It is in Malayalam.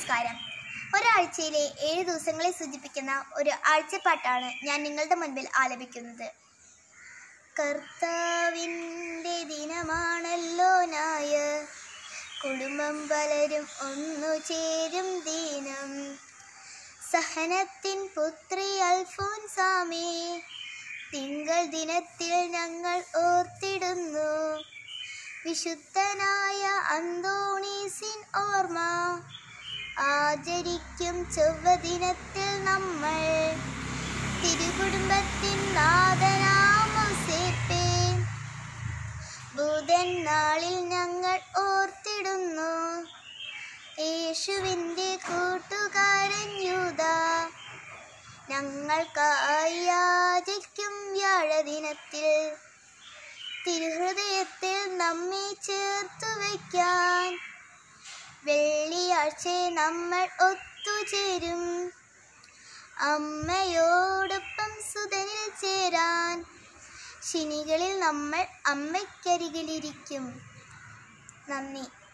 നമസ്കാരം ഒരാഴ്ചയിലെ ഏഴ് ദിവസങ്ങളെ സൂചിപ്പിക്കുന്ന ഒരു ആഴ്ചപ്പാട്ടാണ് ഞാൻ നിങ്ങളുടെ മുൻപിൽ ആലപിക്കുന്നത് കർത്താവിൻ്റെ ദിനമാണല്ലോ നായർ കുടുംബം പലരും ഒന്നു ചേരും ദിനം സഹനത്തിൻ പുത്രി അൽഫോൻസാമേ തിങ്കൾ ദിനത്തിൽ ഞങ്ങൾ ഓർത്തിടുന്നു വിശുദ്ധനായ അന്തോണീസിൻ ഓർമ്മ ആചരിക്കും ചൊവ്വദിനത്തിൽ നമ്മൾ തിരുകുടുംബത്തിൻ നാഥനാമോസേപ്പേ ബുധൻ നാളിൽ ഞങ്ങൾ ഓർത്തിടുന്നു യേശുവിൻ്റെ കൂട്ടുകാരൻ യൂത ഞങ്ങൾക്കായി യാചിക്കും വ്യാഴദിനത്തിൽ തിരുഹൃദയത്തിൽ നമ്മെ ചേർത്തു വയ്ക്കാൻ വെള്ളിയാഴ്ച നമ്മൾ ഒത്തുചേരും അമ്മയോടൊപ്പം സുതനിൽ ചേരാൻ ശനികളിൽ നമ്മൾ അമ്മയ്ക്കരികിലിരിക്കും നന്ദി